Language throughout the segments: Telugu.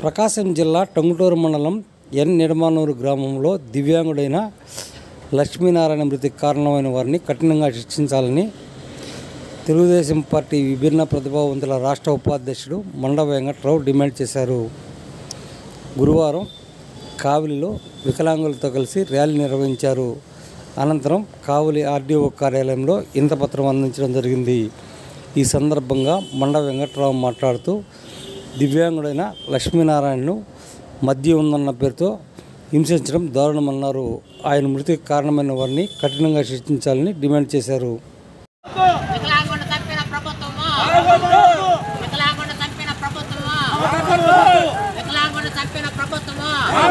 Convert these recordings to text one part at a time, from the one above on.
ప్రకాశం జిల్లా టంగుటూరు మండలం ఎన్ నిడమానూరు గ్రామంలో దివ్యాంగుడైన లక్ష్మీనారాయణ మృతికి కారణమైన వారిని కఠినంగా శిక్షించాలని తెలుగుదేశం పార్టీ విభిన్న ప్రతిభావంతుల రాష్ట్ర ఉపాధ్యక్షుడు మండ వెంకట్రావు డిమాండ్ చేశారు గురువారం కావలిలో వికలాంగులతో కలిసి ర్యాలీ నిర్వహించారు అనంతరం కావలి ఆర్డీఓ కార్యాలయంలో ఇంతపత్రం అందించడం జరిగింది ఈ సందర్భంగా మండ వెంకట్రావు మాట్లాడుతూ దివ్యాంగుడైన లక్ష్మీనారాయణను మధ్య ఉందన్న పేరుతో హింసించడం దారుణమన్నారు ఆయన మృతికి కారణమైన వారిని కఠినంగా శిక్షించాలని డిమాండ్ చేశారు వికలాంగుని చంపిన ప్రభుత్వము వికలాంగుని చంపిన ప్రభుత్వము వికలాంగుని చంపిన ప్రభుత్వము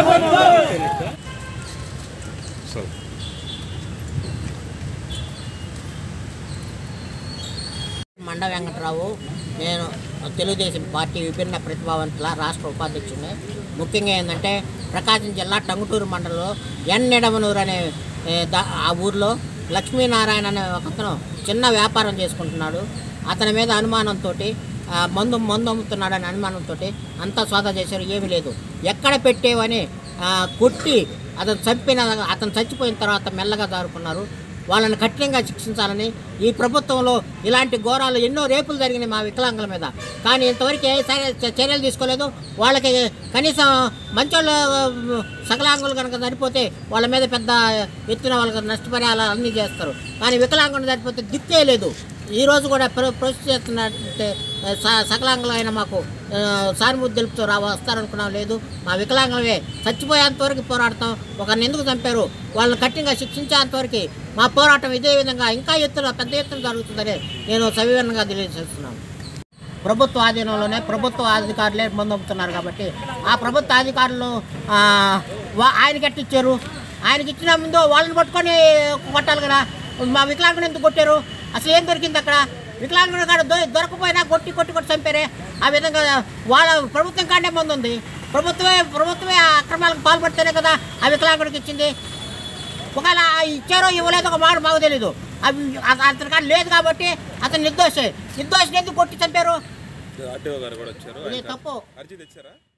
మండ వెంకట్రావు నేను తెలుగుదేశం పార్టీ విభిన్న ప్రతిభావంతుల రాష్ట్ర ఉపాధ్యక్షుడిని ముఖ్యంగా ఏంటంటే ప్రకాశం జిల్లా టంగుటూరు మండలంలో ఎన్ నిడమనూరు అనే ఏ, దా- ఆ ఊర్లో లక్ష్మీనారాయణ అనే ఒక అతను చిన్న వ్యాపారం చేసుకుంటున్నాడు అతని మీద అనుమానంతో మందు మందు అమ్ముతున్నాడనే అనుమానంతో అంతా సోదా చేశారు ఏమీ లేదు ఎక్కడ పెట్టేవని ఆ, కొట్టి అతను చంపిన అతను చచ్చిపోయిన తర్వాత మెల్లగా దారుకున్నారు వాళ్ళని కఠినంగా శిక్షించాలని ఈ ప్రభుత్వంలో ఇలాంటి ఘోరాలు ఎన్నో రేపులు జరిగినాయి మా వికలాంగుల మీద కానీ ఇంతవరకు ఏ సరి- చ- చర్యలు తీసుకోలేదు వాళ్ళకి కనీసం మంచోళ్ళు సకలాంగులు కనుక సరిపోతే వాళ్ళ మీద పెద్ద ఎత్తున వాళ్ళకి నష్టపరిహారాలు అన్నీ చేస్తారు కానీ వికలాంగులు సరిపోతే దిక్కే లేదు ఈ రోజు కూడా ప్ర ప్రొసెస్ చేస్తున్నట్టే స- సకలాంగులు అయిన మాకు ఆ, సానుభూతి తెలుపుతూ రా వస్తారనుకున్నాం లేదు మా వికలాంగులమే చచ్చిపోయేంత వరకు పోరాడతాం ఒకరిని ఎందుకు చంపారు వాళ్ళని కఠినంగా శిక్షించేంత వరకు మా పోరాటం ఇదే విధంగా ఇంకా ఎత్తున పెద్ద ఎత్తున జరుగుతుందని నేను సవివరంగా తెలియజేస్తున్నాను ప్రభుత్వ ఆధీనంలోనే ప్రభుత్వ అధికారులే ముందొప్పుతున్నారు కాబట్టి ఆ ప్రభుత్వ అధికారులు ఆ, వా- ఆయనకి ఎట్టిచ్చారు ఆయనకి ఇచ్చిన ముందు వాళ్ళని పట్టుకొని కొట్టాలి కదా మా వికలాంగుని ఎందుకు కొట్టారు అసలు ఏం దొరికింది అక్కడ వికలాంగుడు కాడ దొ దొరకపోయినా కొట్టి కొట్టి కొట్టి చంపారే ఆ విధంగా వాళ్ళ ప్రభుత్వం కాడే ముందు ఉంది ప్రభుత్వమే ప్రభుత్వమే ఆ అక్రమాలకు పాల్పడితేనే కదా ఆ వికలాంగుడికి ఇచ్చింది ఒకవేళ ఆ ఇచ్చారో ఇవ్వలేదో ఒక మాట మాకు తెలీదు అవి అత- అతని కాడ లేదు కాబట్టి అతను నిర్దోషి నిర్దోషిని ఎందుకు కొట్టి చంపారు ఆర్టీఓ గారు కూడా వచ్చారు ఇది తప్పు అర్జీ తెచ్చారా